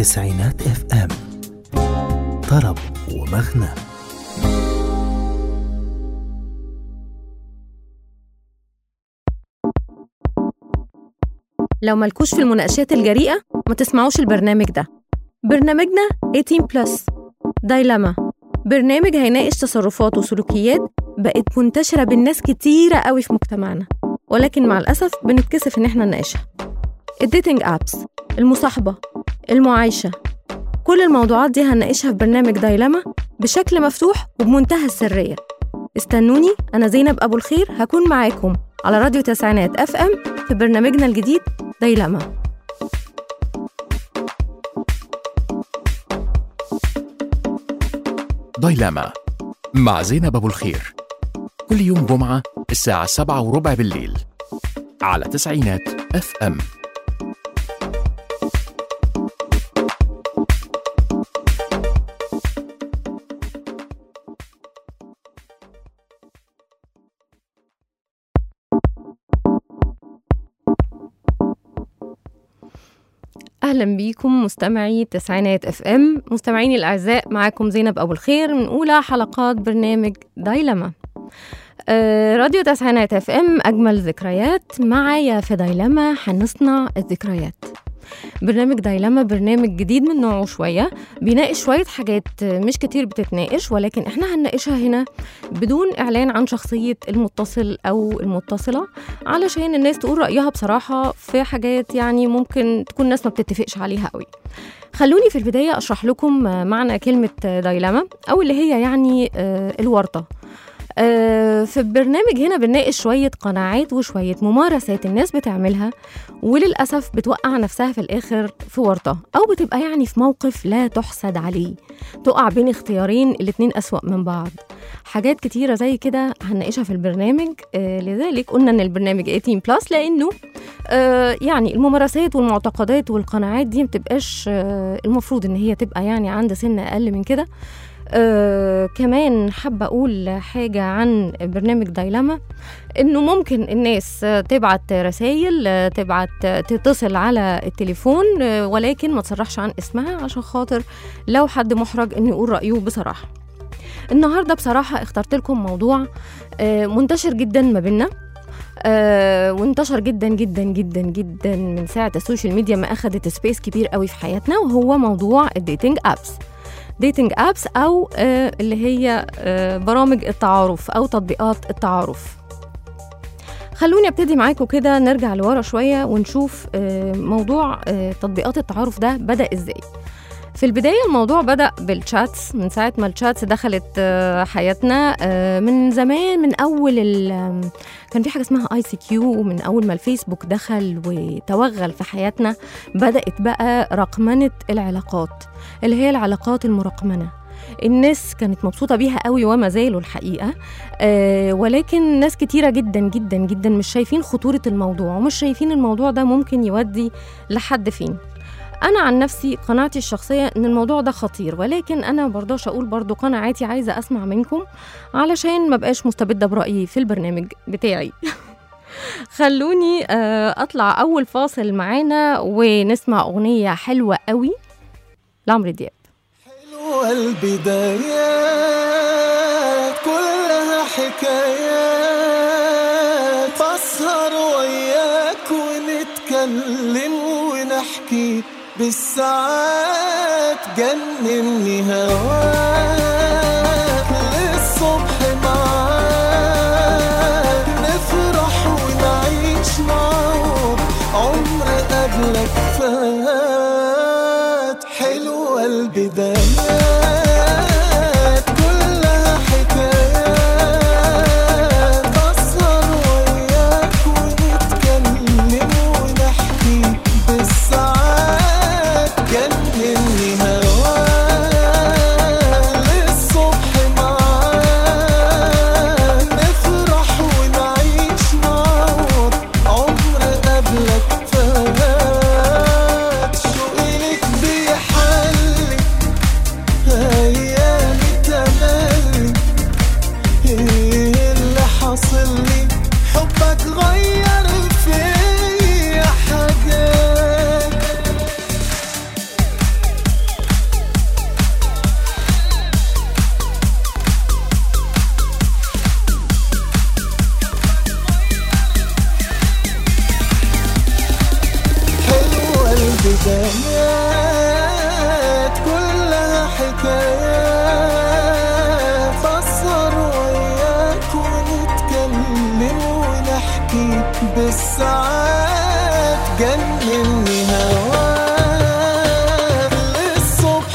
تسعينات اف ام طرب ومغنى لو مالكوش في المناقشات الجريئة ما تسمعوش البرنامج ده برنامجنا 18 بلس دايلاما برنامج هيناقش تصرفات وسلوكيات بقت منتشرة بين ناس كتيرة قوي في مجتمعنا ولكن مع الأسف بنتكسف إن احنا نناقشها الديتنج أبس المصاحبة المعايشة كل الموضوعات دي هنناقشها في برنامج دايلاما بشكل مفتوح وبمنتهى السرية استنوني أنا زينب أبو الخير هكون معاكم على راديو تسعينات اف ام في برنامجنا الجديد دايلاما دايلاما مع زينب أبو الخير كل يوم جمعة الساعة سبعة وربع بالليل على تسعينات اف ام اهلا بيكم مستمعي تسعينات اف ام مستمعيني الاعزاء معاكم زينب ابو الخير من اولى حلقات برنامج دايلما آه راديو تسعينات اف ام اجمل ذكريات معايا في دايلما هنصنع الذكريات برنامج دايلما برنامج جديد من نوعه شوية بيناقش شوية حاجات مش كتير بتتناقش ولكن احنا هنناقشها هنا بدون إعلان عن شخصية المتصل أو المتصلة علشان الناس تقول رأيها بصراحة في حاجات يعني ممكن تكون الناس ما بتتفقش عليها قوي خلوني في البداية أشرح لكم معنى كلمة دايلما أو اللي هي يعني آه، الورطة آه، في البرنامج هنا بنناقش شوية قناعات وشوية ممارسات الناس بتعملها وللأسف بتوقع نفسها في الآخر في ورطة أو بتبقى يعني في موقف لا تحسد عليه تقع بين اختيارين الاتنين أسوأ من بعض حاجات كتيرة زي كده هنناقشها في البرنامج آه لذلك قلنا إن البرنامج 18 بلس لأنه آه يعني الممارسات والمعتقدات والقناعات دي متبقاش آه المفروض إن هي تبقى يعني عند سن أقل من كده آه كمان حابة أقول حاجة عن برنامج دايلاما إنه ممكن الناس آه، تبعت رسائل آه، تبعت آه، تتصل على التليفون آه، ولكن ما تصرحش عن اسمها عشان خاطر لو حد محرج إنه يقول رأيه بصراحة النهاردة بصراحة اخترت لكم موضوع آه، منتشر جدا ما بينا آه وانتشر جدا جدا جدا جدا من ساعة السوشيال ميديا ما أخدت سبيس كبير قوي في حياتنا وهو موضوع الديتنج أبس ديتنج ابس او آه، اللي هي آه، برامج التعارف او تطبيقات التعارف خلوني ابتدي معاكم كده نرجع لورا شويه ونشوف آه، موضوع آه، تطبيقات التعارف ده بدا ازاي في البداية الموضوع بدأ بالشاتس من ساعة ما الشاتس دخلت آه، حياتنا آه، من زمان من أول ال- آم، كان في حاجة اسمها اي سي كيو من أول ما الفيسبوك دخل وتوغل في حياتنا بدأت بقى رقمنة العلاقات اللي هي العلاقات المرقمنة الناس كانت مبسوطة بيها قوي وما زالوا الحقيقة آه ولكن ناس كتيرة جدا جدا جدا مش شايفين خطورة الموضوع ومش شايفين الموضوع ده ممكن يودي لحد فين أنا عن نفسي قناعتي الشخصية إن الموضوع ده خطير ولكن أنا برضاش أقول برضو قناعاتي عايزة أسمع منكم علشان ما بقاش مستبدة برأيي في البرنامج بتاعي خلوني آه، أطلع أول فاصل معانا ونسمع أغنية حلوة قوي لعمرو دياب حلوة البدايات كلها حكايات بسهر وياك ونتكلم ونحكي بالساعات جنني هواك للصبح معاك نفرح ونعيش معاك عمر قبلك فات حلوة البدايات كلها حكايات بسهر وياك ونتكلم ونحكي بالساعات جنني هواك للصبح معاك نفرح ونعيش معاك عمر البدايات كلها حكايات فسر وياك ونتكلم ونحكي بالساعات جنني هواك للصبح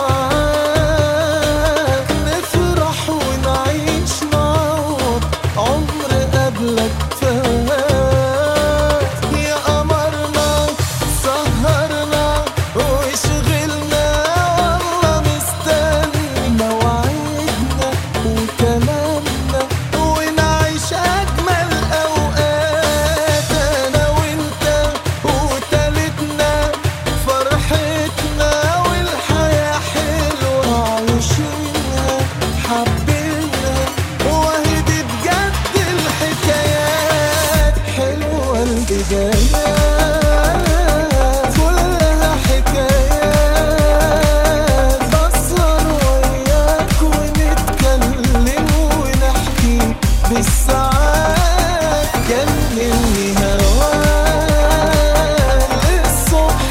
معاك نفرح ونعيش معاك عمر قبلك فات يا قمرنا سهرنا وشغلنا والله مستني مواعيدنا وكلامنا ونعيش أجمل أوقات أنا وأنت وتالتنا فرحتنا والحياة حلوة عايشينها حبينا وهي دي بجد الحكايات حلوة البدايات كلها حكايات بسهر وياك ونتكلم ونحكي بالساعات كلمني هواك للصبح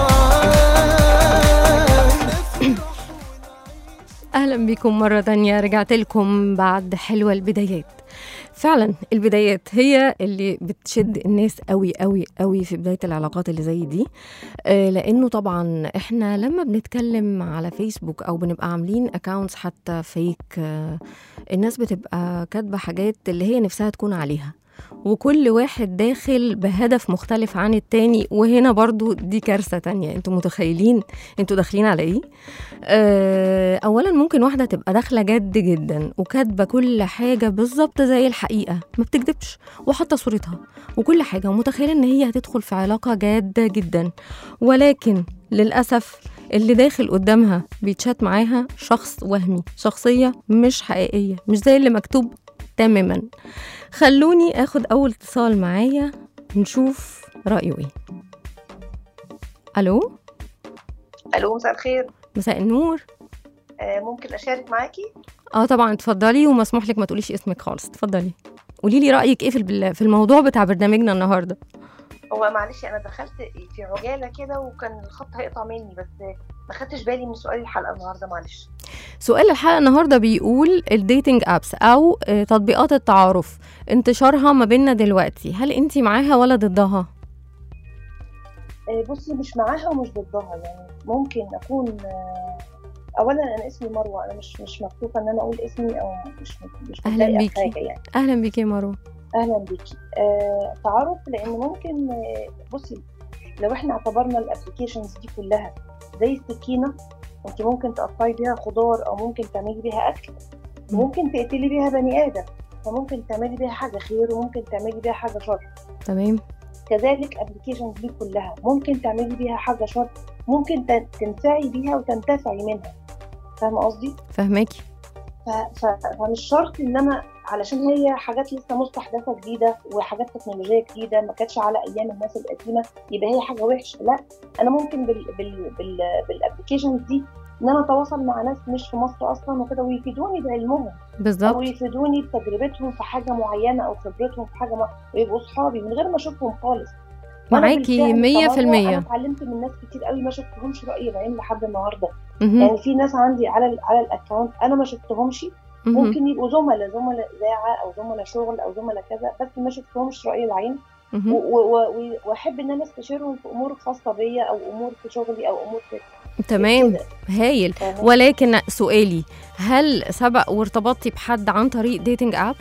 معاك اهلا بكم مره تانية رجعت لكم بعد حلوه البدايات فعلا البدايات هي اللي بتشد الناس قوي قوي قوي في بدايه العلاقات اللي زي دي آه، لانه طبعا احنا لما بنتكلم على فيسبوك او بنبقى عاملين اكاونتس حتى فيك آه، الناس بتبقى كاتبه حاجات اللي هي نفسها تكون عليها وكل واحد داخل بهدف مختلف عن التاني وهنا برضو دي كارثة تانية انتوا متخيلين انتوا داخلين على ايه آه، اولا ممكن واحده تبقى داخله جد جدا وكاتبه كل حاجه بالظبط زي الحقيقه ما بتكذبش وحاطه صورتها وكل حاجه ومتخيله ان هي هتدخل في علاقه جاده جدا ولكن للاسف اللي داخل قدامها بيتشات معاها شخص وهمي شخصيه مش حقيقيه مش زي اللي مكتوب تماما خلوني اخد اول اتصال معايا نشوف رايه ايه الو الو مساء الخير مساء النور آه، ممكن اشارك معاكي اه طبعا اتفضلي ومسموح لك ما تقوليش اسمك خالص اتفضلي قولي لي رايك ايه في البل- في الموضوع بتاع برنامجنا النهارده هو معلش انا دخلت في عجاله كده وكان الخط هيقطع مني بس ما خدتش بالي من سؤال الحلقه النهارده معلش سؤال الحلقه النهارده بيقول الديتنج ابس او آه، تطبيقات التعارف انتشارها ما بيننا دلوقتي هل انت معاها ولا ضدها آه، بصي مش معاها ومش ضدها يعني ممكن اكون آه، اولا انا اسمي مروه انا مش مش مكتوبه ان انا اقول اسمي او مش مش أهلاً متضايقة بيكي. حاجه يعني اهلا بيكي يا مروه اهلا بيكي آه تعارف لان ممكن آه بصي لو احنا اعتبرنا الابلكيشنز دي كلها زي السكينه انت ممكن تقطعي بيها خضار او ممكن تعملي بيها اكل مم. ممكن تقتلي بيها بني ادم فممكن تعملي بيها حاجه خير وممكن تعملي بيها حاجه شر تمام كذلك ابلكيشنز دي كلها ممكن تعملي بيها حاجه شر ممكن ت- تنفعي بيها وتنتفعي منها فاهمه قصدي فهماكي ف- ف- فمش شرط ان انا علشان هي حاجات لسه مستحدثه جديده وحاجات تكنولوجيه جديده ما كانتش على ايام الناس القديمه يبقى هي حاجه وحشه لا انا ممكن بال بال بال بالابلكيشنز دي ان انا اتواصل مع ناس مش في مصر اصلا وكده ويفيدوني بعلمهم او بالظبط يفيدوني بتجربتهم في حاجه معينه او خبرتهم في حاجه معينه ويبقوا صحابي من غير ما اشوفهم خالص وأنا معاكي بالفعل مية كمروة في المية. انا اتعلمت من ناس كتير قوي ما شفتهمش راي العين لحد النهارده مهم. يعني في ناس عندي على ال على الاكونت انا ما شفتهمش مهم. ممكن يبقوا زملاء زملاء اذاعه او زملاء شغل او زملاء كذا بس ما شفتهمش راي العين و- مهم. و- و- واحب ان انا استشيرهم في امور خاصه بيا او امور في شغلي او امور في تمام كده. هايل فاهمة؟ ولكن سؤالي هل سبق وارتبطتي بحد عن طريق ديتنج اب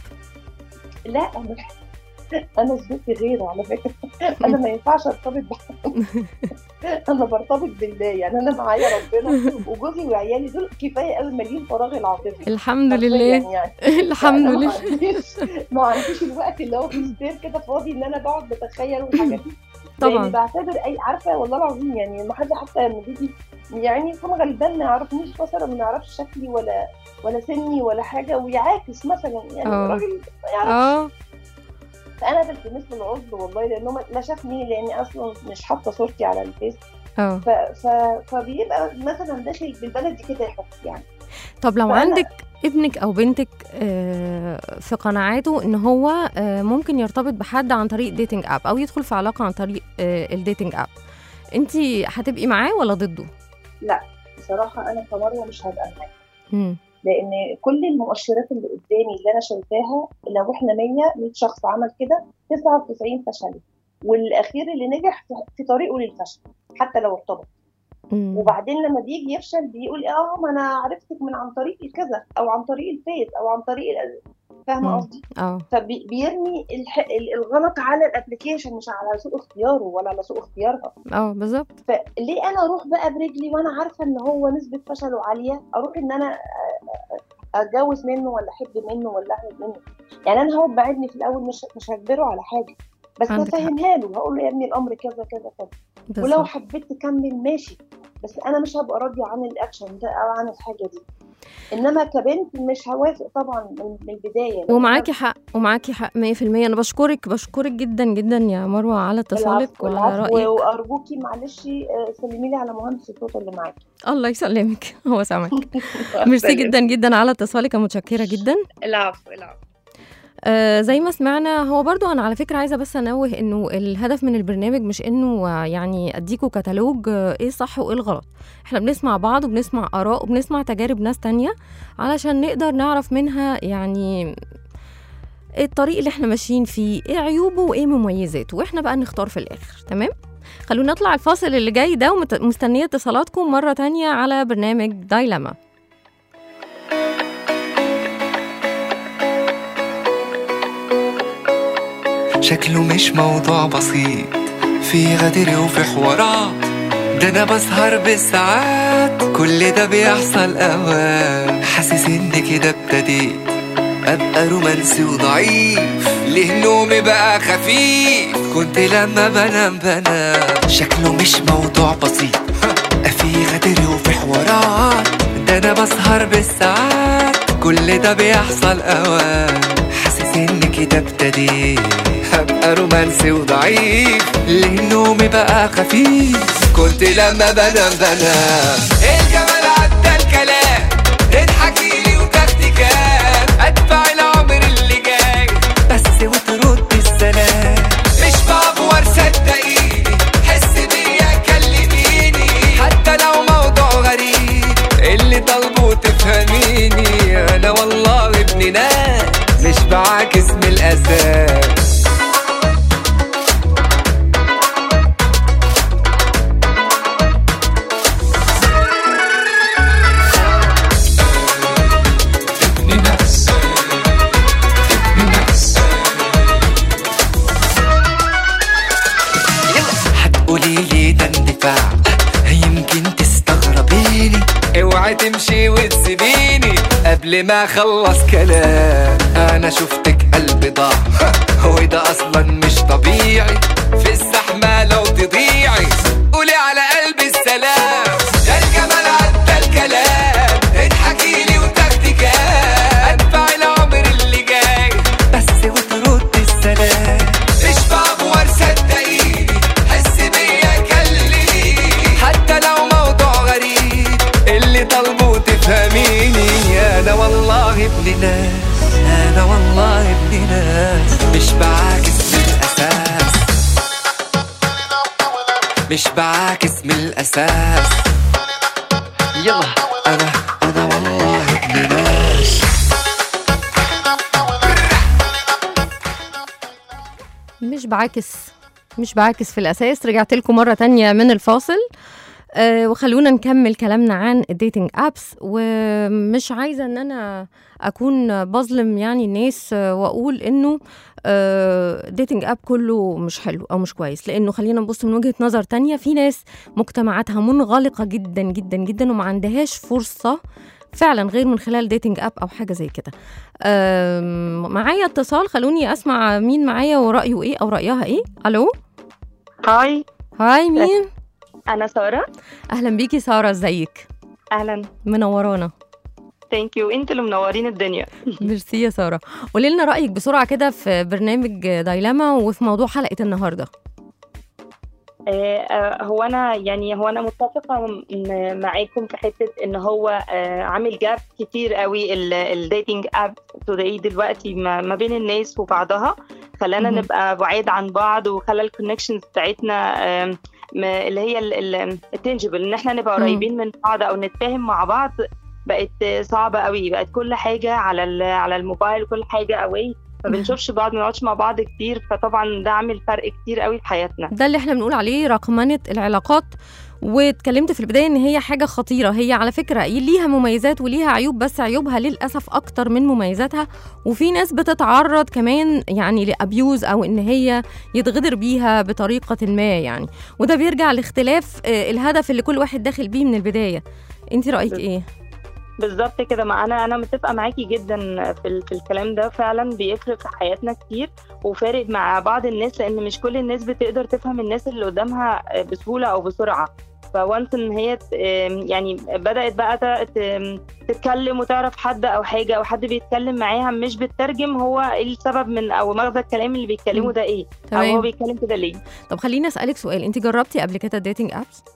لا انا انا ظروفي غيره على فكره انا ما ينفعش ارتبط بحد انا برتبط بالله يعني انا معايا ربنا وجوزي وعيالي دول كفايه قوي مليون فراغ العاطفي الحمد حرفياً لله يعني الحمد أنا ما لله عنديش ما عنديش الوقت اللي هو في ستير كده فاضي ان انا بقعد بتخيل والحاجات دي طبعاً. يعني بعتبر اي عارفه والله العظيم يعني لما حد حتى لما بيجي يعني يكون غلبان ما يعرفنيش مثلا ما يعرفش شكلي ولا ولا سني ولا حاجه ويعاكس مثلا يعني آه. راجل ما يعرفش اه فانا بلتمس له العذر والله لانه ما- لا شافني لاني اصلا مش حاطه صورتي على الفيس اه ف... ف... فبيبقى مثلا داخل بالبلدي كده يحط يعني طب لو فأنا- عندك ابنك او بنتك آه، في قناعاته ان هو آه، ممكن يرتبط بحد عن طريق ديتنج اب او يدخل في علاقه عن طريق الديتنج اب انت هتبقي معاه ولا ضده بصراحه انا كمروه مش هبقى معاه مم. لان كل المؤشرات اللي قدامي اللي انا شايفاها لو احنا 100 100 شخص عمل كده 99 فشل والاخير اللي نجح في- في طريقه للفشل حتى لو ارتبط مم. وبعدين لما بيجي يفشل بيقول اه ما انا عرفتك من عن طريق كذا او عن طريق الفيس او عن طريق ال- فاهمه مم. قصدي؟ اه فبيرمي الح... ال- الغلط على الابلكيشن مش على سوء اختياره ولا على سوء اختيارها اه بالظبط فليه انا اروح بقى برجلي وانا عارفه ان هو نسبه فشله عاليه اروح ان انا اتجوز منه ولا احب منه ولا احب منه يعني انا هو بعدني في الاول مش مش هجبره على حاجه بس عندك حق. هفهمها له هقول له يا ابني الامر كذا كذا كذا ولو بالظبط حبيت تكمل ماشي بس انا مش هبقى راضيه عن الاكشن ده او عن الحاجه دي انما كبنت مش هوافق طبعا من من البدايه ومعاكي حق ومعاكي حق 100% انا بشكرك بشكرك جدا جدا يا مروه على اتصالك العفو، وعلى العفو، رايك وارجوكي معلش آه، سلمي لي على مهندس الصوت اللي معاكي الله يسلمك هو سامعك ميرسي جدا جدا على اتصالك أنا متشكره جدا العفو العفو آه زي ما سمعنا هو برضو انا على فكره عايزه بس انوه انه الهدف من البرنامج مش انه آه، يعني اديكوا كتالوج آه، ايه الصح وايه الغلط احنا بنسمع بعض وبنسمع اراء وبنسمع تجارب ناس تانية علشان نقدر نعرف منها يعني إيه الطريق اللي احنا ماشيين فيه ايه عيوبه وايه مميزاته واحنا بقى نختار في الاخر تمام خلونا نطلع الفاصل اللي جاي ده ومستنيه اتصالاتكم مره تانية على برنامج دايلاما شكله مش موضوع بسيط في غدر وفي حوارات ده انا بسهر بالساعات كل ده بيحصل اوقات حاسس ان كده ابتديت ابقى رومانسي وضعيف ليه نومي بقى خفيف كنت لما بنام بنام شكله مش موضوع بسيط في غدر وفي حوارات ده انا بسهر بالساعات كل ده بيحصل اوقات حاسس ان كده ابتديت هبقى رومانسي وضعيف ليه نومي بقى خفيف كنت لما بنام بنام الجمال عدى الكلام تضحكي لي وتاخدي كام ادفع العمر اللي جاي بس وترد السلام مش بعبور صدقيني حس بيا كلميني حتى لو موضوع غريب اللي طالبه تفهميني انا والله ابن ناس مش بعاكس من الاساس ابن ناس ابن ناس هتقولي لي ده اندفاع يمكن تستغربيني اوعي تمشي وتسيبيني قبل ما اخلص كلام انا شفتك قلبي ضاع هو ده اصلا مش طبيعي في الزحمه لو تضيعي قولي على قلبي السلام ده الجمال عدى الكلام اضحكي لي وتاخدي كام ادفع العمر اللي جاي بس وترد السلام مش بعبور صدقيني حس بيا كلميني حتى لو موضوع غريب اللي طالبه تفهميني انا والله ابن ناس انا والله ابن ناس مش بعاكس من الاساس مش بعاكس من الاساس يلا انا انا والله ابن ناس مش بعاكس مش بعاكس في الأساس رجعت لكم مرة تانية من الفاصل أه وخلونا نكمل كلامنا عن الديتنج ابس ومش عايزه ان انا اكون بظلم يعني الناس آه، واقول انه الديتنج اب كله مش حلو او مش كويس لانه خلينا نبص من وجهه نظر تانية في ناس مجتمعاتها منغلقه جدا جدا جدا وما عندهاش فرصه فعلا غير من خلال ديتنج اب او حاجه زي كده آم، معايا اتصال خلوني اسمع مين معايا ورايه ايه او رايها ايه الو هاي هاي مين انا ساره اهلا بيكي ساره ازيك اهلا منورانا ثانك يو انتوا اللي منورين الدنيا ميرسي يا ساره قولي لنا رايك بسرعه كده في برنامج دايلاما وفي موضوع حلقه النهارده آه، آه، هو انا يعني هو انا متفقه م- معاكم في حته ان هو آه، عامل جاب كتير قوي الديتنج اب تلاقيه دلوقتي ما ما بين الناس وبعضها خلانا مهم. نبقى بعيد عن بعض وخلى الكونكشنز بتاعتنا آم، ما- اللي هي التنجبل ان احنا نبقى مم. قريبين من بعض او نتفاهم مع بعض بقت صعبه قوي بقت كل حاجه على ال- على الموبايل كل حاجه قوي ما بنشوفش بعض ما بنقعدش مع بعض كتير فطبعا ده عامل فرق كتير قوي في حياتنا ده اللي احنا بنقول عليه رقمنة العلاقات واتكلمت في البداية ان هي حاجة خطيرة هي على فكرة ليها مميزات وليها عيوب بس عيوبها للأسف أكتر من مميزاتها وفي ناس بتتعرض كمان يعني لأبيوز أو ان هي يتغدر بيها بطريقة ما يعني وده بيرجع لاختلاف آه، الهدف اللي كل واحد داخل بيه من البداية انت رأيك بس- ايه؟ بالظبط كده ما انا انا متفقه معاكي جدا في ال- في الكلام ده فعلا بيفرق في حياتنا كتير وفارق مع بعض الناس لان مش كل الناس بتقدر تفهم الناس اللي قدامها بسهوله او بسرعه فوانس ان هي ت- يعني بدات بقى ت- ت- تتكلم وتعرف حد او حاجه او حد بيتكلم معاها مش بتترجم هو ايه السبب من او مغزى الكلام اللي بيتكلمه ده ايه او هو تمام بيتكلم كده ليه طب خليني أسألك سؤال انت جربتي قبل كده ديتنج ابس؟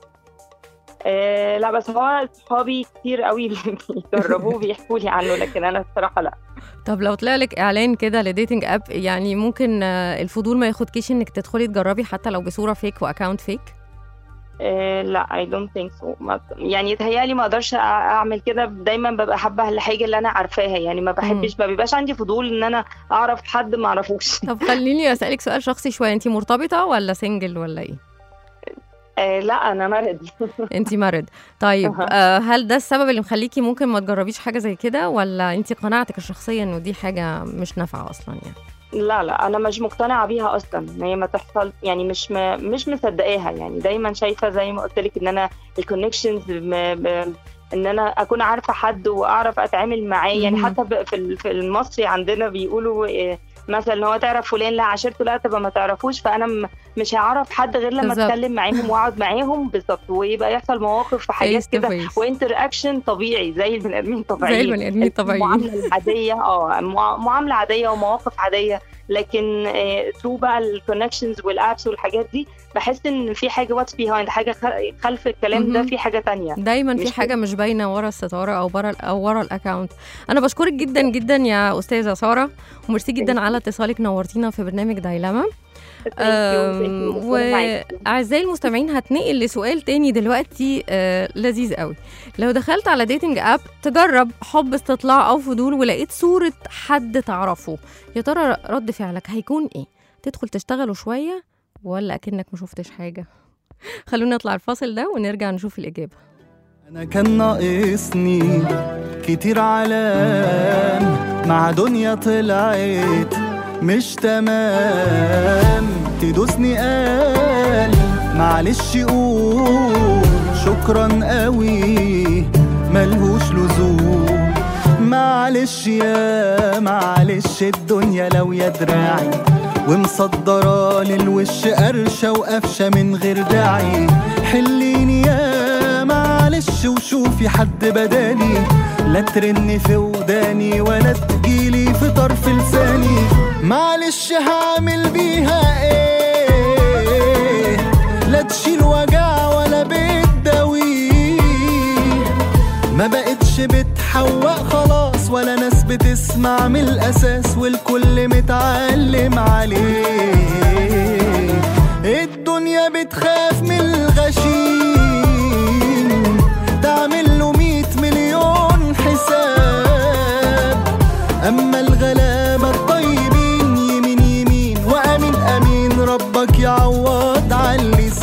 آه لا بس هو صحابي كتير قوي اللي بيجربوه بيحكوا لي عنه لكن انا الصراحه لا طب لو طلع لك اعلان كده لديتنج اب يعني ممكن آه، الفضول ما ياخدكيش انك تدخلي تجربي حتى لو بصوره فيك واكونت فيك آه، لا I don't think so ما يعني يتهيألي ما اقدرش أع- اعمل كده دايما ببقى حابه الحاجه اللي انا عارفاها يعني ما بحبش ما بيبقاش عندي فضول ان انا اعرف حد ما اعرفوش طب خليني اسالك سؤال شخصي شويه انت مرتبطه ولا سنجل ولا ايه آه، لا انا مرض انت مرد طيب أها. آه هل ده السبب اللي مخليكي ممكن ما تجربيش حاجه زي كده ولا انت قناعتك الشخصيه انه دي حاجه مش نافعه اصلا يعني لا لا انا مش مقتنعه بيها اصلا ان هي ما تحصل يعني مش م... مش مصدقاها يعني دايما شايفه زي ما قلت لك ان انا الكونكشنز ب... ب... ان انا اكون عارفه حد واعرف اتعامل معاه يعني مهم. حتى ب- في ال- في المصري عندنا بيقولوا إيه، مثلا ان هو تعرف فلان لا عشرته لا تبقى ما تعرفوش فانا م... مش هعرف حد غير لما بالظبط. اتكلم معاهم واقعد معاهم بالظبط ويبقى يحصل مواقف وحاجات Face to كده face. وانتر اكشن طبيعي زي البني ادمين زي الطبيعيين البني ادمين الطبيعيين المعامله العاديه اه مع- معامله عاديه ومواقف عاديه لكن ثرو بقى الكونكشنز والابس والحاجات دي بحس ان في حاجه واتس بيهايند حاجه خ- خلف الكلام ده مهم. في حاجه تانية دايما في مش حاجه مش باينه ورا الستاره او ورا او ورا الاكونت انا بشكرك جدا جدا يا استاذه ساره وميرسي جدا على اتصالك نورتينا في برنامج دايلاما أم، واعزائي المستمعين هتنقل لسؤال تاني دلوقتي آه لذيذ قوي لو دخلت على ديتنج اب تجرب حب استطلاع او فضول ولقيت صوره حد تعرفه يا ترى رد فعلك هيكون ايه تدخل تشتغله شويه ولا اكنك ما شفتش حاجه خلونا نطلع الفاصل ده ونرجع نشوف الاجابه انا كان ناقصني كتير علام مع دنيا طلعت مش تمام تدوسني قال معلش قول شكرا قوي ملهوش لزوم معلش يا معلش الدنيا لو يا دراعي ومصدرة للوش قرشة وقفشة من غير داعي حليني يا معلش وشوفي حد بدالي لا ترن في وداني ولا تجيلي في طرف لساني معلش هعمل بيها ايه لا تشيل وجع ولا بتداويه ما بقتش بتحوق خلاص ولا ناس بتسمع من الاساس والكل متعلم عليه الدنيا بتخاف من الغشيم تعمل له مية مليون حساب اما الغلابة الطيبين يمين يمين وامين امين ربك يعوض على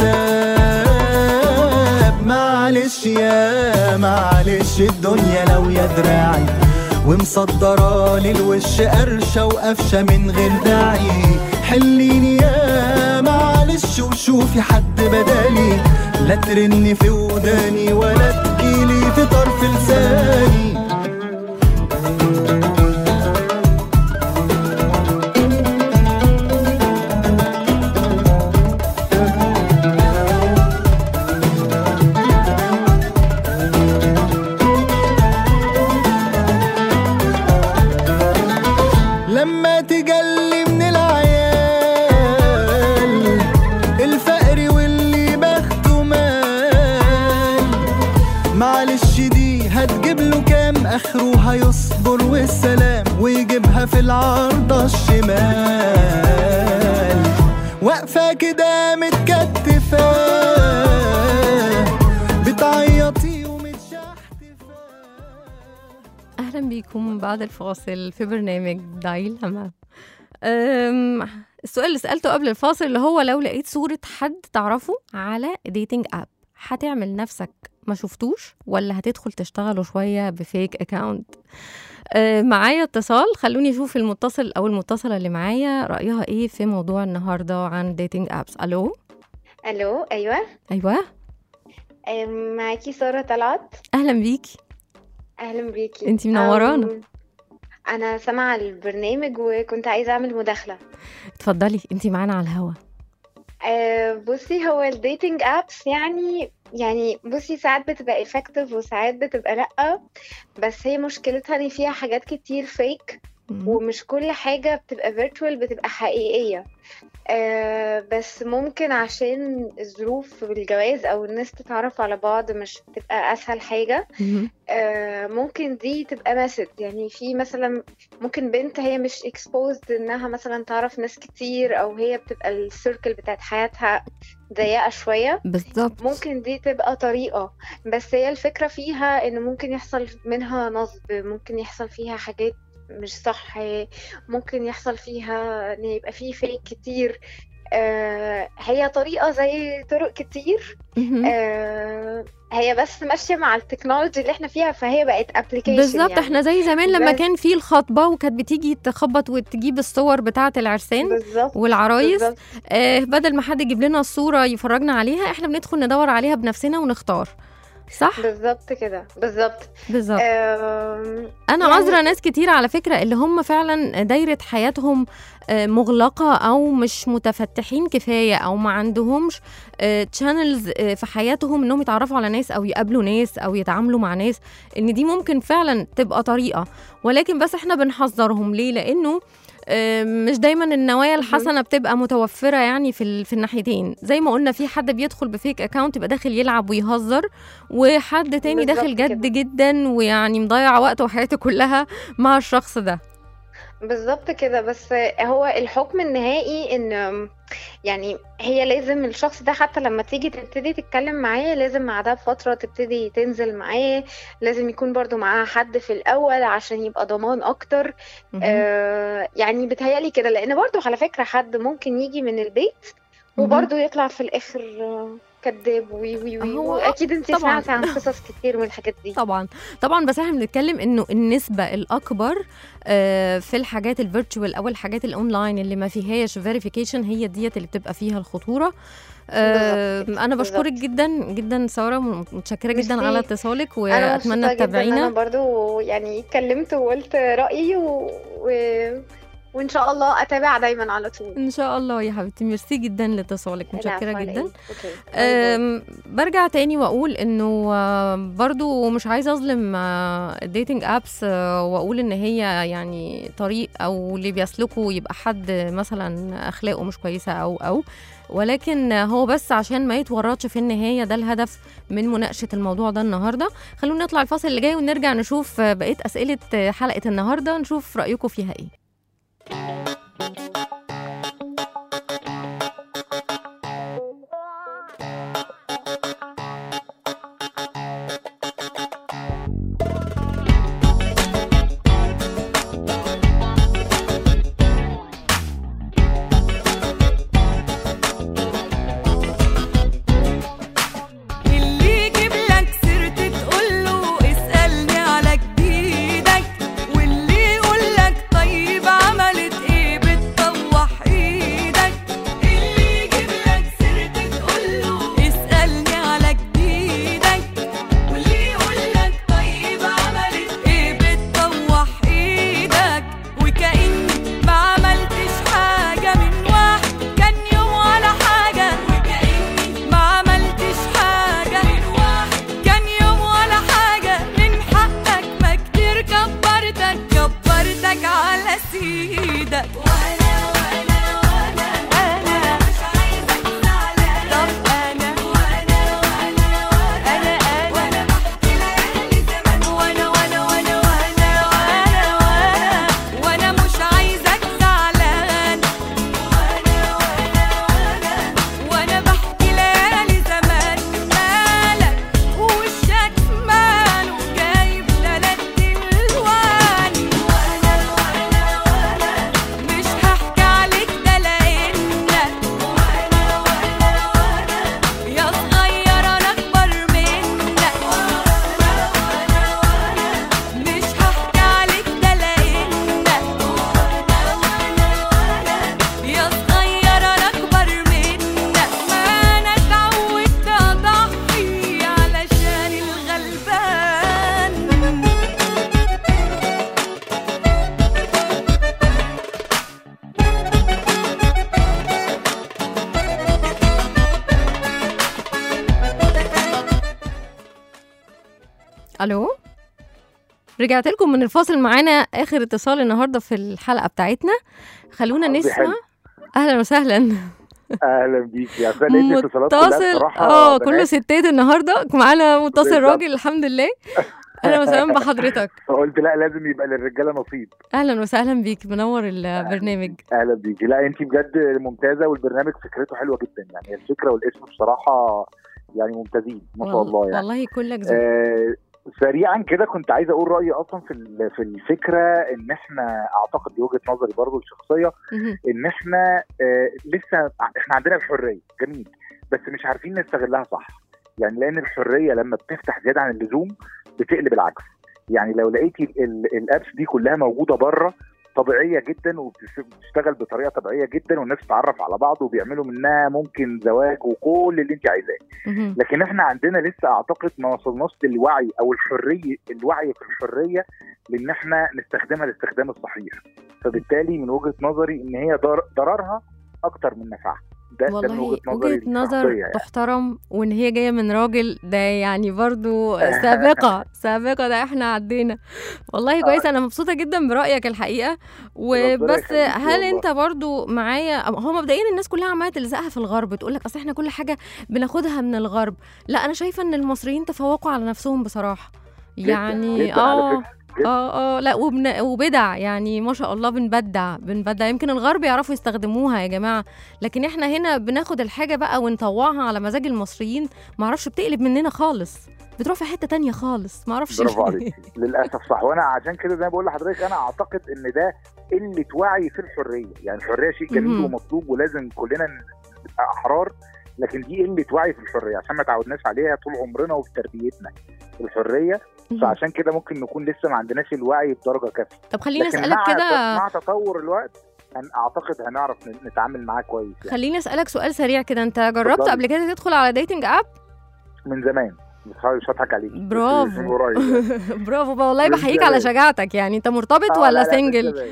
اللسان معلش يا معلش الدنيا لو يا دراعي ومصدرة للوش قرشة وقفشة من غير داعي حليني يا معلش وشوفي حد بدالي لا ترن في وداني ولا تجيلي في طرف لساني لما تجلي من العيال الفقر واللي واقفة كده متكتفة بتعيطي ومتشحتفة اهلا بيكم بعد الفاصل في برنامج دايلما أم، السؤال اللي سالته قبل الفاصل اللي هو لو لقيت صوره حد تعرفه على ديتنج اب هتعمل نفسك ما شفتوش ولا هتدخل تشتغلوا شويه بفيك اكاونت معايا اتصال خلوني اشوف المتصل او المتصله اللي معايا رايها ايه في موضوع النهارده عن ديتنج ابس الو الو ايوه ايوه أم، معاكي ساره طلعت اهلا بيكي اهلا بيكي انتي منورانا. أم، انا سامعه البرنامج وكنت عايزه اعمل مداخله اتفضلي انتي معانا على الهوا أه، بصي هو الديتنج ابس يعني يعني بصي ساعات بتبقى افكتيف وساعات بتبقى لا بس هي مشكلتها ان فيها حاجات كتير فيك مم. ومش كل حاجة بتبقى فيرتوال بتبقى حقيقية آه بس ممكن عشان الظروف في الجواز او الناس تتعرف على بعض مش بتبقى اسهل حاجة مهم. آه ممكن دي تبقى مسد يعني في مثلا ممكن بنت هي مش exposed انها مثلا تعرف ناس كتير او هي بتبقى السيركل بتاعت حياتها ضيقة شوية بالظبط ممكن دي تبقى طريقة بس هي الفكرة فيها ان ممكن يحصل منها نصب ممكن يحصل فيها حاجات مش صح ممكن يحصل فيها ان يبقى فيه فيك كتير آه هي طريقة زي طرق كتير مهم. آه هي بس ماشية مع التكنولوجي اللي احنا فيها فهي بقت ابلكيشن بالظبط يعني. احنا زي زمان لما بس- كان في الخطبه وكانت بتيجي تخبط وتجيب الصور بتاعه العرسان بالظبط والعرايس بالظبط. آه بدل ما حد يجيب لنا الصوره يفرجنا عليها احنا بندخل ندور عليها بنفسنا ونختار صح بالظبط كده بالظبط بالظبط آم، انا يعني- عذرة ناس كتير على فكرة اللي هم فعلا دايرة حياتهم آه، مغلقة أو مش متفتحين كفاية أو ما عندهمش تشانلز في حياتهم إنهم يتعرفوا على ناس أو يقابلوا ناس أو يتعاملوا مع ناس إن دي ممكن فعلا تبقى طريقة ولكن بس إحنا بنحذرهم ليه لأنه آه، مش دايما النوايا الحسنه بتبقى متوفره يعني في ال- في الناحيتين زي ما قلنا في حد بيدخل بفيك اكاونت يبقى داخل يلعب ويهزر وحد تاني بالظبط داخل جد كده. جدا ويعني مضيع وقته وحياته كلها مع الشخص ده بالظبط كده بس هو الحكم النهائي ان يعني هي لازم الشخص ده حتى لما تيجي تبتدي تتكلم معاه لازم بعدها بفترة تبتدي تنزل معاه لازم يكون برضو معاه حد في الأول عشان يبقى ضمان أكتر مهم. آه يعني بتهيألي كده لأن برضو على فكرة حد ممكن يجي من البيت مهم. وبرضو يطلع في الآخر آه، كذاب وي وي وي هو وأكيد انت طبعاً. سمعتي عن قصص كتير من الحاجات دي طبعا طبعا بس احنا بنتكلم انه النسبه الاكبر آه، في الحاجات الفيرتشوال او الحاجات الاونلاين اللي ما فيهاش فيريفيكيشن هي ديت اللي بتبقى فيها الخطوره آه، بالظبط. انا بشكرك بالظبط. جدا جدا ساره متشكره جدا ميرسي. على اتصالك انا واتمنى مبسوطه جدا ان انا تتابعينا برضو يعني اتكلمت وقلت رايي و... و... وان شاء الله اتابع دايما على طول ان شاء الله يا حبيبتي ميرسي جدا لاتصالك العفو متشكره على جدا إيه. أوكي. باي باي. أم، برجع تاني واقول انه آه، برضو مش عايزه اظلم الديتنج ابس واقول ان هي يعني طريق او اللي بيسلكه يبقى حد مثلا اخلاقه مش كويسه او او ولكن هو بس عشان ما يتورطش في النهايه ده الهدف من مناقشه الموضوع ده النهارده خلونا نطلع الفاصل اللي جاي ونرجع نشوف آه، بقيه اسئله آه، حلقه النهارده نشوف رايكم فيها ايه اللي يجيب لك سيرتي تقول له اسألني على جديدك واللي يقول لك طيب عملت الو رجعت لكم من الفاصل معانا اخر اتصال النهارده في الحلقه بتاعتنا خلونا حظي نسمع حلو. اهلا وسهلا اهلا بيكي عشان لقيت الاتصالات كلها متصل بصراحه اه كله بنات. ستات النهارده معانا متصل بالظبط. راجل الحمد لله اهلا وسهلا بحضرتك فقلت لا لازم يبقى للرجاله نصيب اهلا وسهلا بيك منور البرنامج اهلا بيكي لا انت بجد ممتازه والبرنامج فكرته حلوه جدا يعني الفكره والاسم بصراحه يعني ممتازين ما شاء الله يعني والله كلك ذوق آه سريعا كده كنت عايز اقول رايي اصلا في ال- في الفكره ان احنا اعتقد دي وجهه نظري برضو الشخصيه مهم. ان احنا آه لسه احنا عندنا الحريه جميل بس مش عارفين نستغلها صح يعني لان الحريه لما بتفتح زياده عن اللزوم بتقلب العكس يعني لو لقيتي ال- ال- الابس دي كلها موجوده بره طبيعيه جدا وبتشتغل بطريقه طبيعيه جدا والناس تتعرف على بعض وبيعملوا منها ممكن زواج وكل اللي انت عايزاه مهم. لكن احنا عندنا لسه اعتقد ما وصلناش للوعي او الحريه الوعي في الحريه لان احنا نستخدمها الاستخدام الصحيح فبالتالي من وجهه نظري ان هي ضر- ضررها اكتر من نفعها ده, ده من والله وجهه نظري وجهة نظر الشخصية يعني. تحترم وان هي جايه من راجل ده يعني برضو سابقه سابقه ده احنا عدينا والله كويس انا مبسوطه جدا برايك الحقيقه وبس يخليكي هل والله. انت برضو معايا هو مبدئيا الناس كلها عماله تلزقها في الغرب تقول لك اصل احنا كل حاجه بناخدها من الغرب لا انا شايفه ان المصريين تفوقوا على نفسهم بصراحه جداً، يعني جداً على اه فكرة، جداً. اه اه لا وبن... وبدع يعني ما شاء الله بنبدع بنبدع يمكن الغرب يعرفوا يستخدموها يا جماعه لكن احنا هنا بناخد الحاجه بقى ونطوعها على مزاج المصريين ما اعرفش بتقلب مننا خالص بتروح في حته تانية خالص ما اعرفش برافو ليه. عليك للاسف صح وانا عشان كده زي ما بقول لحضرتك انا اعتقد ان ده قله وعي في الحريه يعني الحريه شيء جميل مهم. ومطلوب ولازم كلنا نبقى احرار لكن دي قله وعي في الحريه عشان ما تعودناش عليها طول عمرنا وفي تربيتنا الحريه مهم. فعشان كده ممكن نكون لسه ما عندناش الوعي بدرجه كافيه طب خليني لكن اسالك مع كده مع تطور الوقت هن اعتقد هنعرف نتعامل معاه كويس يعني خليني اسالك سؤال سريع كده انت جربت اتفضلي. قبل كده تدخل على ديتنج اب من زمان مش ه- مش هضحك عليك برافو. من قريب يعني. برافو بقى والله من بحييك على زمان. شجاعتك يعني انت مرتبط آه، ولا لا، لا، من سنجل زمان.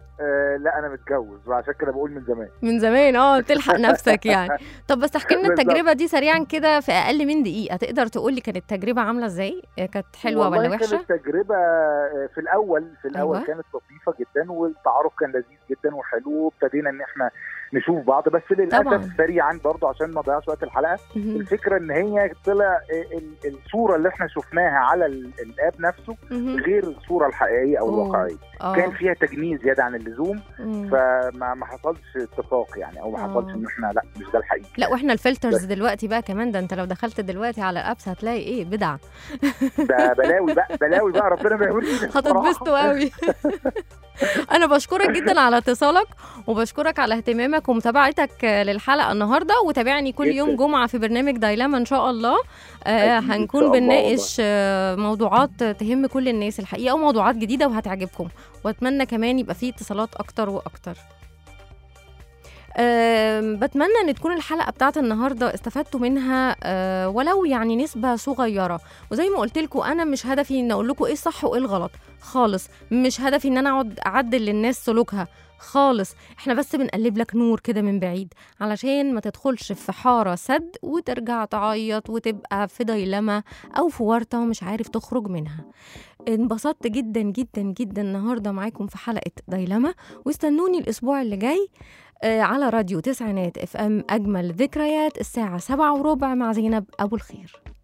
آه لا انا متجوز وعشان كده بقول من زمان من زمان اه تلحق نفسك يعني طب بس احكي لنا بالظبط. التجربه دي سريعا كده في اقل من دقيقه تقدر تقول لي كانت التجربه عامله ازاي كانت حلوه والله ولا وحشه كانت تجربة آه، في الأول في الأول أيوة. كانت لطيفة جدا والتعارف كان لذيذ جدا وحلو وابتدينا إن إحنا نشوف بعض بس طبعاً. للأسف سريعا برضو عشان ما نضيعش وقت الحلقة مهم. الفكرة إن هي طلع آه، ال- الصورة اللي إحنا شفناها على ال- الآب نفسه مهم. غير الصورة الحقيقية أو أوه. الواقعية اه كان فيها تجميل زيادة عن اللزوم مم. فما ما حصلش اتفاق يعني أو ما آه. حصلش إن إحنا لا مش ده الحقيقي لا واحنا الفلترز بس. دلوقتي بقى كمان ده انت لو دخلت دلوقتي على الابس هتلاقي ايه بدع ده بلاوي بقى بلاوي بقى ربنا ما يهونش هتتبسطوا قوي انا بشكرك جدا على اتصالك وبشكرك على اهتمامك ومتابعتك للحلقه النهارده وتابعني كل جداً. يوم جمعه في برنامج دايلاما ان شاء الله آه أكيد إن هنكون شاء الله بنناقش آه موضوعات تهم كل الناس الحقيقه وموضوعات جديده وهتعجبكم واتمنى كمان يبقى فيه اتصالات اكتر واكتر أم، بتمنى ان تكون الحلقه بتاعت النهارده استفدتوا منها أه، ولو يعني نسبه صغيره وزي ما قلت لكم انا مش هدفي ان اقول لكم ايه الصح وايه الغلط خالص مش هدفي ان انا اقعد اعدل للناس سلوكها خالص احنا بس بنقلب لك نور كده من بعيد علشان ما تدخلش في حاره سد وترجع تعيط وتبقى في ديلما او في ورطه مش عارف تخرج منها انبسطت جدا جدا جدا النهارده معاكم في حلقه ديلما واستنوني الاسبوع اللي جاي آه، على راديو تسعينات اف ام اجمل ذكريات الساعه سبعة وربع مع زينب ابو الخير